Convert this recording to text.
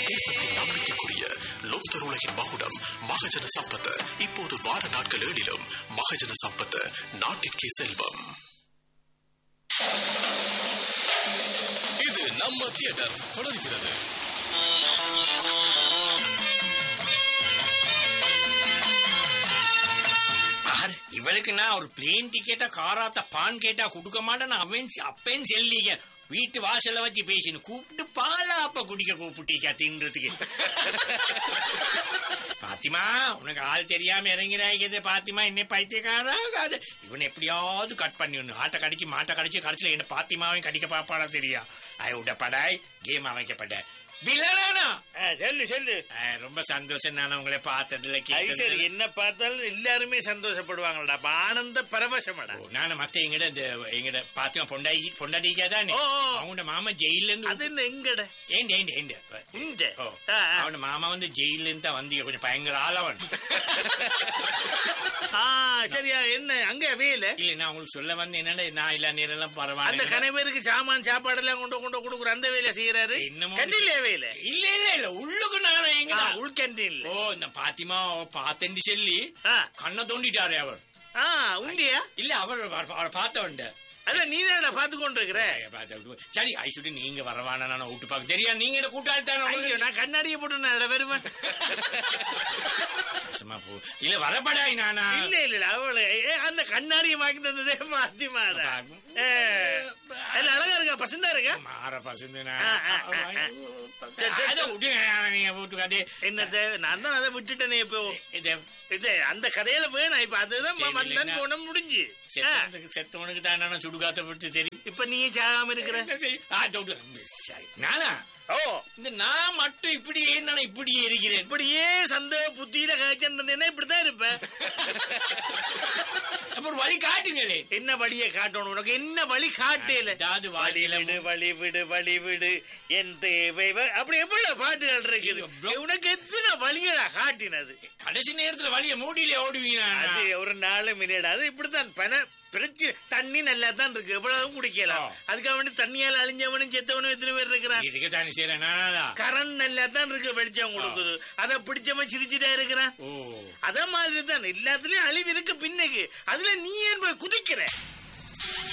தேசத்தின் நம்பிக்கைக்குரிய லோக்தர் உலகின் மகுடம் மகஜன சம்பத் இப்போது வார நாட்கள் ஏழிலும் மகஜன சம்பத் நாட்டிற்கே செல்வம் இது நம்ம தியேட்டர் தொடர்கிறது பார் இவளுக்கு நான் ஒரு பிளேன் டிக்கெட்டா காராத்த பான் கேட்டா கொடுக்க மாட்டேன்னு அவன் அப்பேன் செல்லிங்க வீட்டு வாசல்ல வச்சு பேசினு கூப்பிட்டு பாலா அப்ப குடிக்க கூப்பிட்டீங்க தின்றதுக்கு பாத்திமா உனக்கு ஆள் தெரியாம இறங்கிறாய்கிறது பாத்திமா என்ன பைத்தியக்காராகாது இவன் எப்படியாவது கட் பண்ணி ஒண்ணு ஆட்டை கடிச்சு மாட்டை கடிச்சு கடைசியில என்ன பாத்திமாவையும் கடிக்க பாப்பாடா தெரியா ஐ விடப்படாய் கேம் அமைக்கப்பட வில்லனானா ஆ, சொல்லு சொல்லு அஹ், ரொம்ப சந்தோஷம் நான் உங்களை பார்த்ததுல ஐசர் கேட்டதுல. என்ன பார்த்தாலும் எல்லாருமே சந்தோஷப்படுவாங்கடா அப்ப ஆனந்த பரவசமடா ஓ, நானு மத்த எங்கட இந்த எங்கட பாத்திமா பொண்டாடி பொண்டாட்டிக்கா தானே ஓ, ஓ. அவங்க மாமா ஜெயில இருந்து அது என்ன எங்கட ஏண்டி ஏண்டி ஏண்டி இங்க? ஓ ஆ, ஆ. அவன மாமா வந்து ஜெயில இருந்து தான் வந்தீங்க கொஞ்சம் பயங்கர ஆளவன் ஆ சரியா என்ன அங்க வேலை இல்ல நான் உங்களுக்கு சொல்ல வந்து என்னன்னா நான் இல்ல நேரம் எல்லாம் அந்த பரவாயில்ல கணவருக்கு சாமான் சாப்பாடு எல்லாம் கொண்டு கொண்டு கொடுக்குற அந்த வேலை செய்யறாரு என்னமோ கண்டிலே வேலை இல்ல இல்ல இல்ல உள்ளுக்கு நானும் எங்க ஆ, உள்கண்டின்ல ஓ இந்த பாத்திமா பாத்தண்டி சொல்லி ஆ. கண்ணை தோண்டிட்டாரு அவர் ஆ உண்டியா இல்ல அவர் அவர் பார்த்தவன்ட அதான் நீ தான் பார்த்து கொண்டு இருக்கிற சரி ஐசுட்டு நீங்க வரவானா நான் விட்டு பார்க்க தெரியா நீங்க என்ன கூட்டாளி ஐயோ தானே நான் கண்ணாடியை போட்டு நான் வருவேன் சும்மா போ இல்ல வரப்படாய் நானா இல்ல இல்ல இல்ல அவளு ஏ, அந்த கண்ணாடியை வாங்கி தந்ததே மாத்திமாதான் இல்ல அழகா இருக்கா பசந்தா இருக்கா மாற பசுந்து ஆ, ஆ, ஆ, ஆ. சரி, சரி. அதை விட்டுங்க நீங்க வீட்டுக்கு என்னது நான் தான் அதை விட்டுட்டேனே இப்போ இது இது அந்த கதையில வேணாம் இப்ப அதுதான் சரி, வந்தன் இல்லைன்னா- போன முடிஞ்சு ஆ, செத்தவனுக்கு செத்தவனுக்கு தான் நானும் சுடுகாத்த பற்றி தெரியும் இப்ப நீ சாகாம இருக்கிற என்ன செய்- ஆ, தொட்டு. சரி. நானா ஓ இந்த நான் மட்டும் இப்படி நான் இப்படியே இருக்கிறேன் இப்படியே சந்தேக புத்தியில காய்ச்சல் இப்படிதான் இருப்ப அப்புறம் வழி காட்டுங்களே என்ன வழியை காட்டணும் உனக்கு என்ன வழி காட்டேல அதாவது வழி வாழ்க்கையில விடு வழி விடு வழி விடு என் தேவை வ- அப்படி எவ்வளவு பாட்டுகள் இருக்குது ஐயோ, bro. உனக்கு எத்தனை வழிகளா காட்டினது கடைசி நேரத்துல வழிய மூடியில ஓடுவீங்க அது ஒரு நாளும் இல்லையடா அது இப்படித்தான் பண பிரச்சனை தண்ணி நல்லா தான் இருக்கு எவ்வளவும் குடிக்கலாம் ஆ. அதுக்காக வேண்டி தண்ணியால அழிஞ்சவனும் செத்தவனும் எத்தனை பேர் இருக்கிறான் இதுக்கு தானே செய்யறேன் நானா கரண் நல்லா தான் இருக்கு வெளிச்சம் கொடுக்குது அதை பிடிச்சவன் சிரிச்சுட்டே இருக்கிறான் ஓ அத மாதிரி தான் எல்லாத்துலயும் அழிவு இருக்கு பின்னுக்கு அதுல நீ ஏன் போய் குதிக்கிற